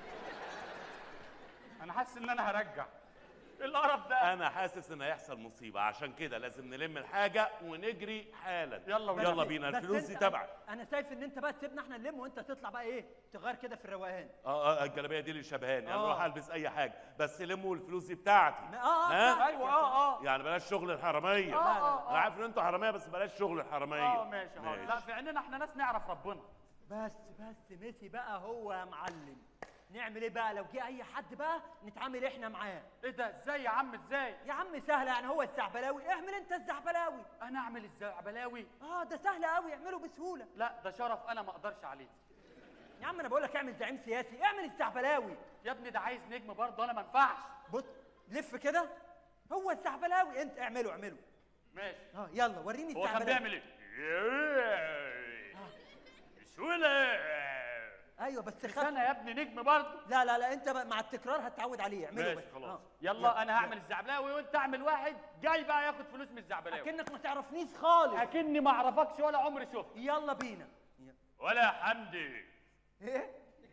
انا حاسس ان انا هرجع ايه القرف ده انا حاسس ان هيحصل مصيبه عشان كده لازم نلم الحاجه ونجري حالا يلا بينا. يلا بينا بس الفلوس دي أنت- تبعك انا شايف ان انت بقى تسيبنا احنا نلم وانت تطلع بقى ايه تغير كده في الروقان اه اه الجلابيه دي اللي شبهاني انا آه. اروح البس اي حاجه بس لموا الفلوس دي بتاعتي اه اه ها؟ بتاعتك. ايوه اه اه يعني بلاش شغل الحراميه آه، آه، انا عارف ان انتوا حراميه بس بلاش شغل الحراميه اه ماشي حاضر لا في عيننا احنا ناس نعرف ربنا بس بس ميسي بقى هو يا معلم نعمل ايه بقى لو جه اي حد بقى نتعامل احنا معاه ايه ده ازاي يا عم ازاي يا عم سهله يعني هو الزعبلاوي اعمل انت الزعبلاوي انا اعمل الزعبلاوي اه ده سهل قوي اعمله بسهوله لا ده شرف انا ما اقدرش عليه يا عم انا بقول لك اعمل زعيم سياسي اعمل الزعبلاوي يا ابني ده عايز نجم برضه انا ما ينفعش بص لف كده هو الزعبلاوي انت اعمله اعمله ماشي اه يلا وريني هو كان الزعبلاوي بيعمل ايه بسهوله ايوه بس مش خف انا يا ابني نجم برضه لا لا لا انت بقى مع التكرار هتتعود عليه اعمله ماشي بس. خلاص. آه. يلا انا هعمل الزعبلاوي وانت اعمل واحد جاي بقى ياخد فلوس من الزعبلاوي اكنك ما تعرفنيش خالص اكني ما اعرفكش ولا عمري شفت يلا بينا ولا حمدي ايه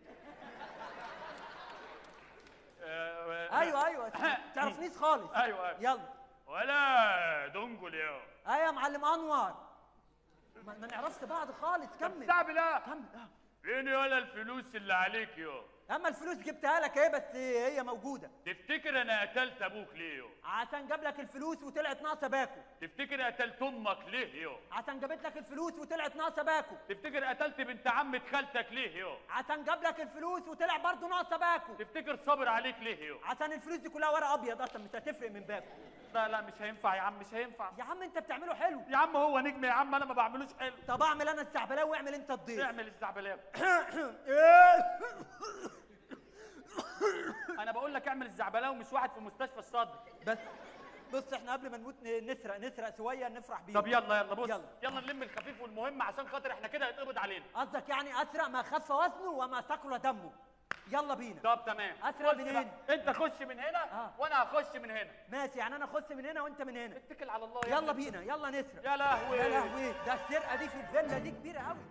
آه، ايوه ايوه تعرفنيش خالص ايوه ايوه يلا ولا دنجل يا ايوه يا معلم انور ما, ما نعرفش بعض خالص كمل الزعبله كمل آه. فين ولا الفلوس اللي عليك يو اما الفلوس جبتها لك ايه بس هي موجوده تفتكر انا قتلت ابوك ليه يو عشان جاب لك الفلوس وطلعت ناقصه باكو تفتكر قتلت امك ليه يو عشان جابت لك الفلوس وطلعت ناقصه باكو تفتكر قتلت بنت عمة خالتك ليه يو عشان جاب لك الفلوس وطلع برضه ناقصه باكو تفتكر صابر عليك ليه يو عشان الفلوس دي كلها ورق ابيض اصلا مش هتفرق من باكو لا لا مش هينفع يا عم مش هينفع يا عم انت بتعمله حلو يا عم هو نجم يا عم انا ما بعملوش حلو طب اعمل انا الزعبلاوي واعمل انت الضيف اعمل الزعبلاوي إيه؟ انا بقول لك اعمل الزعبلاوي مش واحد في مستشفى الصدر بس بص احنا قبل ما نموت ن- نسرق نسرق شويه نفرح بيه طب يلا يلا بص يلا. يلا نلم الخفيف والمهم عشان خاطر احنا كده هيتقبض علينا قصدك يعني اسرق ما خف وزنه وما ثقل دمه يلا بينا طب تمام أسرع بص منين؟ بقى، انت خش من هنا آه. وانا هخش من هنا ماشي يعني انا اخش من هنا وانت من هنا اتكل على الله يا يلا ابني. بينا يلا نسرق يا لهوي يا لهوي ده السرقه دي في الفيلا دي كبيره قوي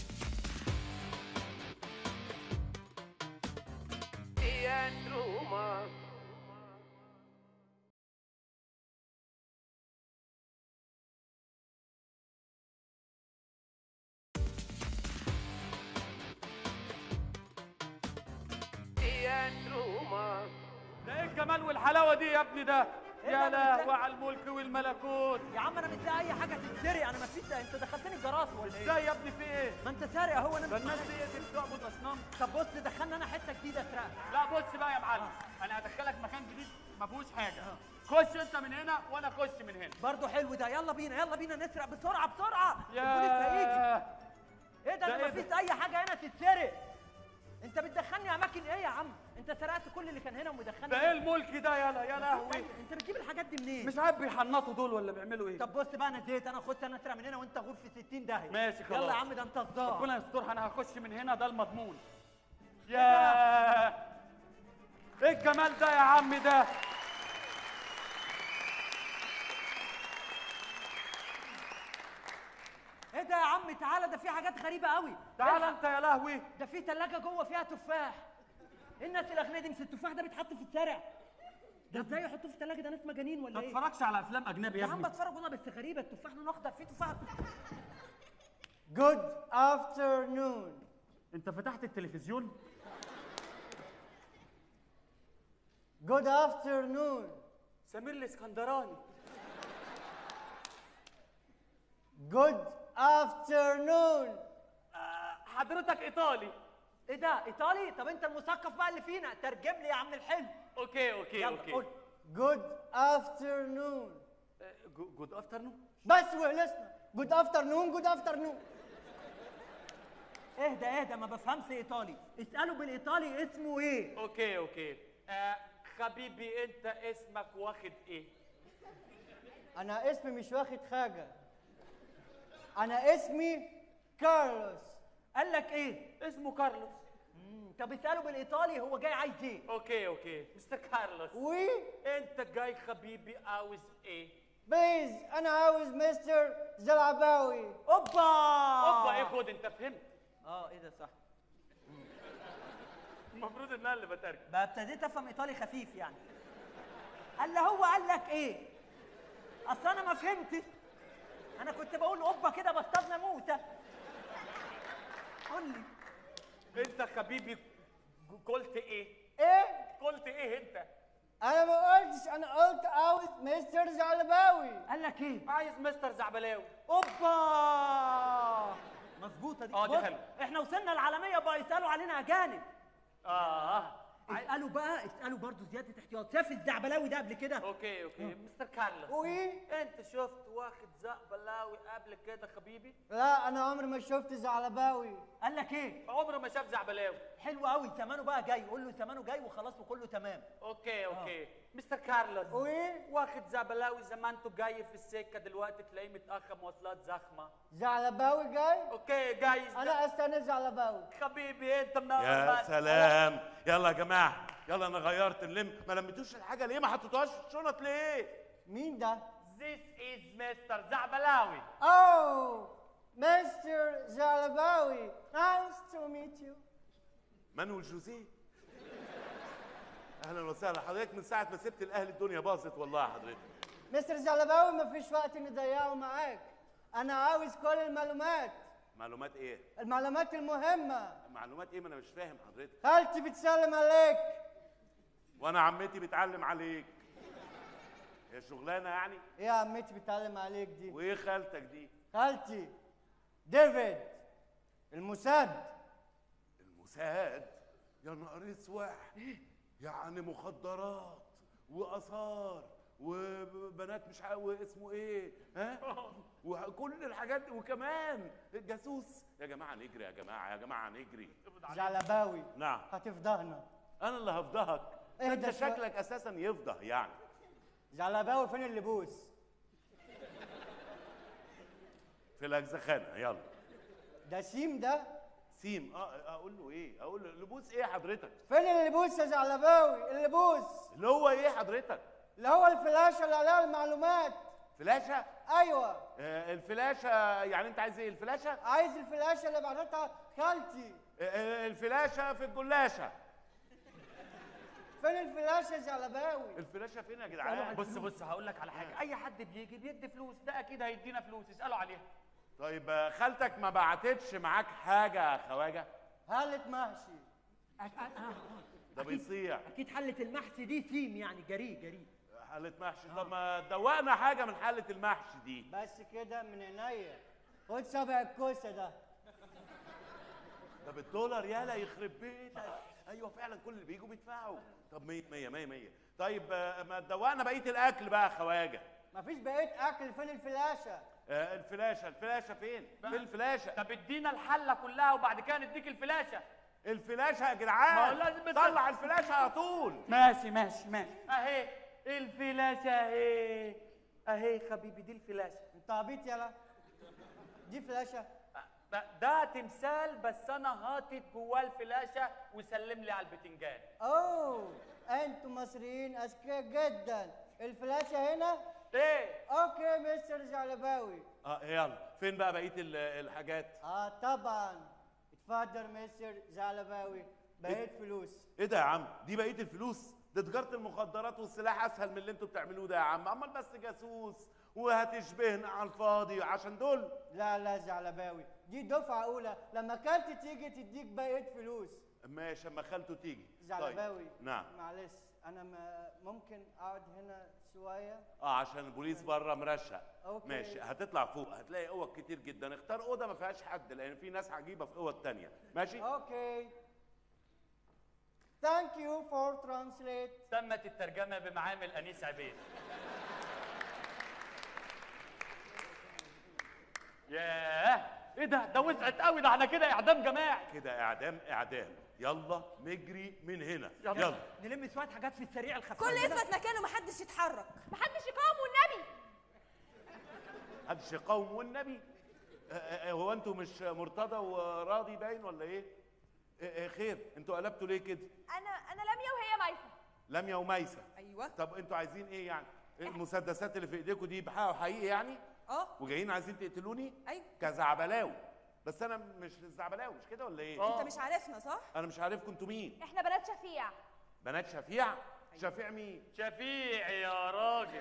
ده ايه الجمال والحلاوه دي يا ابني ده إيه يا ده؟ لهوي على الملك والملكوت يا عم انا مش لاقي اي حاجه تتسرق انا ما فيش انت دخلتني الجراس ولا ايه ازاي يا ابني في ايه ما انت سارق اهو انا ده مش الناس عارف. دي دي بتعبد اصنام طب بص دخلنا انا حته جديده اسرقها لا بص بقى يا معلم انا هدخلك مكان جديد ما فيهوش حاجه خش انت من هنا وانا اخش من هنا برضه حلو ده يلا بينا يلا بينا نسرق بسرعه بسرعه البوليس هيجي يا ايه ده ده انا إيه مفيش اي حاجه هنا تتسرق انت بتدخلني اماكن ايه يا عم انت سرقت كل اللي كان هنا ومدخلني ده ايه الملك ده يلا يا لهوي انت بتجيب الحاجات دي منين مش عارف بيحنطوا دول ولا بيعملوا ايه طب بص بقى انا زهقت انا اخش انا اسرق من هنا وانت غور في 60 داهيه ماشي خلاص. يلا يا عم ده انت الظاهر ربنا يسترها انا هخش من هنا ده المضمون يا ايه الجمال ده يا عم ده ايه ده يا عم تعالى ده في حاجات غريبه قوي تعال الحق. انت يا لهوي ده في ثلاجه جوه فيها تفاح ايه الناس الاغنياء دي مش التفاح ده بيتحط في الشارع ده ازاي يحطوه في الثلاجه ده ناس مجانين ولا ما ايه تتفرجش على افلام اجنبي يا يا عم ابني بتفرج والله بس غريبه التفاح لونه اخضر فيه تفاح Good afternoon. انت فتحت التلفزيون Good afternoon. سمير الاسكندراني Good afternoon. حضرتك ايطالي ايه ده ايطالي طب انت المثقف بقى اللي فينا ترجم لي يا عم الحلو اوكي اوكي يلا اوكي قول Good afternoon. جود افترنون بس وخلصنا. Good afternoon. Good afternoon. اهدى اهدى ما بفهمش ايطالي اساله بالايطالي اسمه ايه اوكي اوكي آه حبيبي انت اسمك واخد ايه أنا اسمي مش واخد حاجة. انا اسمي كارلوس قال لك ايه اسمه كارلوس مم، طب اساله بالايطالي هو جاي عايز ايه اوكي اوكي مستر كارلوس وي انت جاي حبيبي عاوز ايه بليز انا عاوز مستر زلعباوي اوبا اوبا ايه خد انت فهمت اه ايه ده صح المفروض ان انا اللي بترجم بقى ابتديت افهم ايطالي خفيف يعني قال له هو قال لك ايه اصل انا ما فهمتش انا كنت بقول اوبا كده بصطاد ناموسه قول لي انت حبيبي قلت ايه ايه قلت ايه انت انا ما قلتش انا قلت عاوز مستر زلعباوي قال لك ايه عايز مستر زعبلاوي اوبا مظبوطه دي اه، دي بص، حلوة. احنا وصلنا العالميه بقى يسالوا علينا اجانب اه اسالوا بقى اسالوا برضو زياده احتياط شاف الزعبلاوي ده قبل كده اوكي اوكي مستر كارلوس وي انت شفت واحد زعبلاوي قبل كده حبيبي لا انا عمري ما شفت زعلباوي قال لك ايه عمره ما شاف زعبلاوي حلو قوي ثمنه بقى جاي قول له ثمنه جاي وخلاص وكله تمام اوكي اوكي مستر كارلوس وي واحد زعبلاوي زمانته جاي في السكه دلوقتي تلاقيه متاخر مواصلات زحمه زعلباوي جاي اوكي جايز انا استنى زعلباوي حبيبي انت منور يا بس. سلام يلا يا جماعه يلا انا غيرت اللم ما لميتوش الحاجه ليه ما حطيتوهاش في الشنط ليه مين ده This is Mr. زعبلاوي اوه مستر زعلباوي نايس تو ميت يو مانويل جوزيه اهلا وسهلا حضرتك من ساعه ما سبت الاهلي الدنيا باظت والله يا حضرتك مستر زعلباوي ما فيش وقت نضيعه معاك انا عاوز كل المعلومات معلومات ايه المعلومات المهمة معلومات ايه ما انا مش فاهم حضرتك خالتي بتسلم عليك وانا عمتي بتعلم عليك هي شغلانه يعني ايه يا عمتي بتعلم عليك دي وايه خالتك دي خالتي ديفيد الموساد الموساد يا نهار اسوح يعني مخدرات واثار وبنات مش عارف اسمه ايه ها وكل الحاجات دي وكمان جاسوس يا جماعه نجري يا جماعه يا جماعه نجري زعلباوي نعم هتفضحنا انا اللي هفضحك اهدى انت شوية. شكلك اساسا يفضح يعني زعلباوي فين اللبوس في الاجزخانه يلا ده سيم ده سيم اه اقول له ايه اقول له لبوس ايه حضرتك فين اللبوس يا زعلباوي اللبوس اللي هو ايه حضرتك اللي هو الفلاشة اللي عليها المعلومات فلاشه ايوه آه الفلاشه يعني انت عايز ايه الفلاشه عايز الفلاشة اللي بعتها خالتي آه، آه، الفلاشه في الجلاشه فين الفلاشة يا زعلباوي الفلاشه فين يا جدعان بص بص هقول لك على حاجه اي حد بيجي بيدي فلوس ده اكيد هيدينا فلوس اسالوا عليها طيب آه، خالتك ما بعتتش معاك حاجه يا خواجه هالة محشي ده بيصيع اكيد حله المحشي دي سيم يعني جري جري حله محشي طب ما دوقنا حاجه من حله المحشي دي بس كده من عينيا خد سبع الكوسة ده ده بالدولار يالا يخرب بيتك ايوه فعلا كل اللي بيجوا بيدفعوا طب 100 100 100 100 طيب آه، ما تدوقنا بقيه الاكل بقى يا خواجه مفيش بقية أكل فين الفلاشة آه، الفلاشه الفلاشه فين فين الفلاشه طب ادينا الحله كلها وبعد كده نديك الفلاشه الفلاشه يا ما هو جدعان لازم بت- طلع الفلاشه على طول ماشي ماشي ماشي اهي الفلاشه اهي اهي حبيبي دي الفلاشه انت عبيط يلا دي فلاشة ده- ده تمثال بس انا هاطط جواه الفلاشه وسلم لي على البتنجان اوه انتوا مصريين اذكياء جدا الفلاشة هنا ايه اوكي مستر زعلباوي اه يلا فين بقى بقيه ال- الحاجات اه طبعا اتفضل مستر زعلباوي بقيت فلوس ايه ده يا عم دي بقيه الفلوس ده تجاره المخدرات والسلاح اسهل من اللي انتوا بتعملوه ده يا عم امال بس جاسوس وهتشبهنا على الفاضي عشان دول لا لا زعلباوي دي دفعة أولى لما كانت تيجي تديك بقية فلوس ماشي اما خالته تيجي زعلباوي نعم معلش أنا ما ممكن أقعد هنا شوية اه عشان البوليس بره مرشق أوكي. ماشي هتطلع فوق هتلاقي اوض كتير جدا اختار اوضه ما فيهاش حد لان في ناس عجيبه في اوض تانية ماشي أوكي Thank you for translate تمت الترجمه بمعامل انيس عبيد ياه ايه ده ده وسعت قوي ده احنا كده اعدام جماعي كده اعدام اعدام يلا نجري من هنا يلا. يلا نلم شويه حاجات في السريع الخفيف كل كده. يثبت مكانه محدش يتحرك محدش يقاوم والنبي محدش يقاوم والنبي آه، آه، هو انتوا مش مرتضى وراضي باين ولا ايه؟ آه، آه، خير انتوا قلبتوا ليه كده؟ انا انا لميا وهي ميسه لميا وميسه ايوه طب انتوا عايزين ايه يعني؟ المسدسات اللي في ايديكم دي بحقها حقيقي يعني؟ اه وجايين عايزين تقتلوني؟ ايوه كزعبلاوي بس انا مش الزعبلاوي مش كده ولا ايه؟ انت مش عارفنا صح انا مش عارفكم انتوا مين؟ احنا بنات شفيع بنات شفيع؟ شفيع مين؟ شفيع يا راجل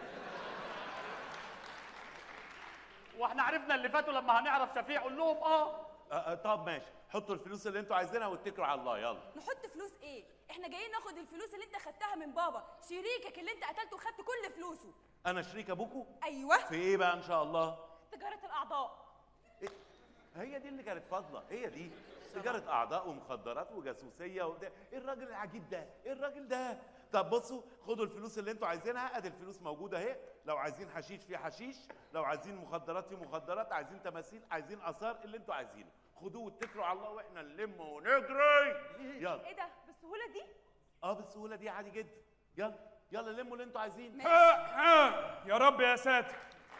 واحنا عرفنا اللي فاتوا لما هنعرف شفيع قول لهم اه آه آه طب ماشي حطوا الفلوس اللي انتوا عايزينها واتكلوا على الله يلا نحط فلوس ايه احنا جايين ناخد الفلوس اللي انت خدتها من بابا شريكك اللي انت قتلته وخدت كل فلوسه انا شريك ابوكوا ايوه في ايه بقى ان شاء الله تجاره الاعضاء إيه؟ هي دي اللي كانت فاضله هي دي تجاره اعضاء ومخدرات وجاسوسيه وده ايه الراجل العجيب ده ايه الراجل ده طب بصوا خدوا الفلوس اللي انتوا عايزينها ادي الفلوس موجوده اهي لو عايزين حشيش في حشيش لو عايزين مخدرات في مخدرات عايزين تماثيل عايزين اثار اللي انتوا عايزينه خدوه واتكلوا على الله واحنا نلم ونجري يلا ايه ده بالسهوله دي اه بالسهوله دي عادي جدا يلا يلا لموا اللي انتوا عايزينه يا رب يا ساتر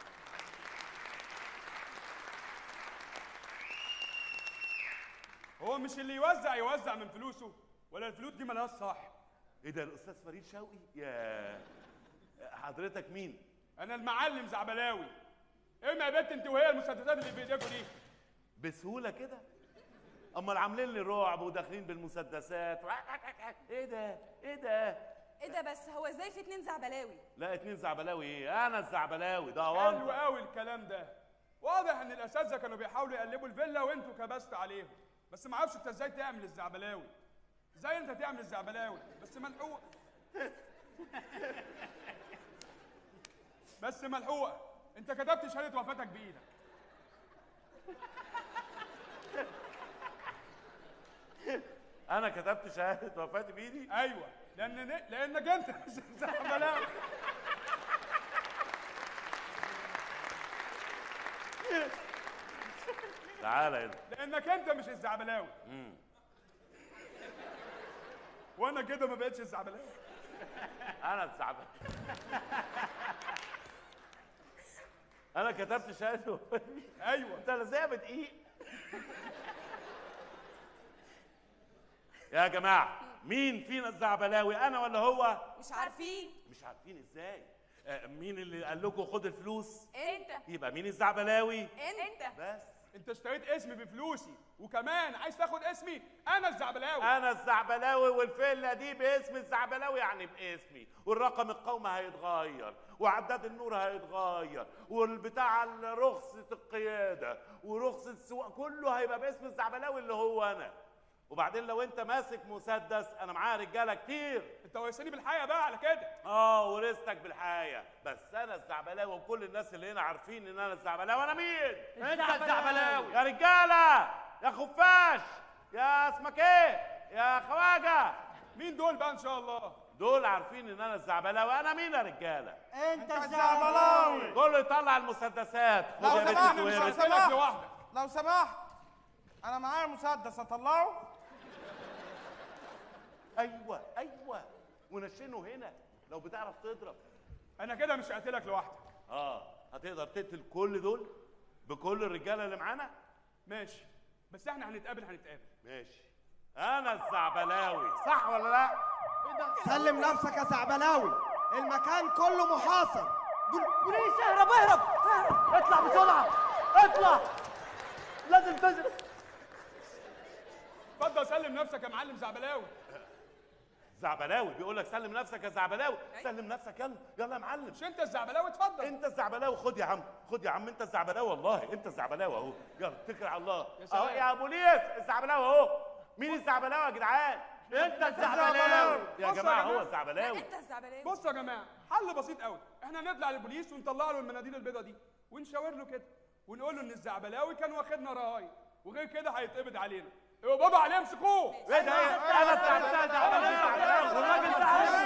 هو مش اللي يوزع يوزع من فلوسه ولا الفلوس دي ملهاش صح ايه ده الاستاذ فريد شوقي يا حضرتك مين انا المعلم زعبلاوي اما يا بنت انت وهي المسدسات اللي في ايديكوا دي بسهوله كده امال عاملين لي رعب وداخلين بالمسدسات ايه ده ايه ده ايه ده بس هو ازاي في اتنين زعبلاوي لا اتنين زعبلاوي ايه انا الزعبلاوي ده حلو وانت قوي الكلام ده واضح ان الاساتذه كانوا بيحاولوا يقلبوا الفيلا وانتوا كبست عليهم بس ما اعرفش انت ازاي تعمل الزعبلاوي ازاي انت تعمل الزعبلاوي بس ملحوق بس ملحوقه انت كتبت شهاده وفاتك بايدك انا كتبت شهاده وفاتي بايدي ايوه لان لانك انت مش الزعبلاوي تعالى هنا لانك انت مش الزعبلاوي وانا كده ما بقتش الزعبلاوي انا الزعبلاوي انا كتبت شهاده وفاتي ايوه انت ازاي بدقيق يا جماعه مين فينا الزعبلاوي انا ولا هو مش عارفين مش عارفين ازاي آه، مين اللي قال لكم خد الفلوس انت يبقى مين الزعبلاوي انت بس انت اشتريت اسمي بفلوسي وكمان عايز تاخد اسمي انا الزعبلاوي انا الزعبلاوي والفيلا دي باسم الزعبلاوي يعني باسمي والرقم القومي هيتغير وعداد النور هيتغير والبتاع رخصة القيادة ورخصة السواقة كله هيبقى باسم الزعبلاوي اللي هو انا وبعدين لو انت ماسك مسدس انا معايا رجاله كتير انت ورثني بالحقيقه بقى على كده اه ورثتك بالحياه بس انا الزعبلاوي وكل الناس اللي هنا عارفين ان انا الزعبلاوي انا مين انت الزعبلاوي يا رجاله يا خفاش يا اسمك ايه يا خواجه مين دول بقى ان شاء الله دول عارفين ان انا الزعبلاوي انا مين يا رجاله انت الزعبلاوي كله يطلع المسدسات خد لو يا بنت سمحت مش الويرد. هسيبك سمحت. لوحدك لو سمحت انا معايا مسدس اطلعه ايوه ايوه ونشنه هنا لو بتعرف تضرب انا كده مش هقتلك لوحدك اه هتقدر تقتل كل دول بكل الرجاله اللي معانا ماشي بس احنا هنتقابل هنتقابل ماشي انا الزعبلاوي صح ولا لا سلم نفسك يا زعبلاوي المكان كله محاصر بوليس اهرب اهرب اهرب اطلع بسرعه اطلع لازم تجري اتفضل سلم نفسك يا معلم زعبلاوي زعبلاوي بيقول لك سلم نفسك يا زعبلاوي سلم نفسك يلا يلا يا معلم مش انت الزعبلاوي اتفضل انت الزعبلاوي خد يا عم خد يا عم انت الزعبلاوي والله انت الزعبلاوي اهو يلا اتكل على الله سلام. اهو يا بوليس الزعبلاوي اهو مين الزعبلاوي يا جدعان انت الزعبلاوي يا بص يا جماعه هو جماعة. الزعبلاوي انت الزعبلاوي بصوا يا جماعه حل بسيط قوي احنا نطلع للبوليس ونطلع له المناديل البيضاء دي ونشاور له كده ونقول له ان الزعبلاوي كان واخدنا رهاين وغير كده هيتقبض علينا ايوه بابا عليه امسكوه ايه ده ايه انا الزعبلاوي والراجل ده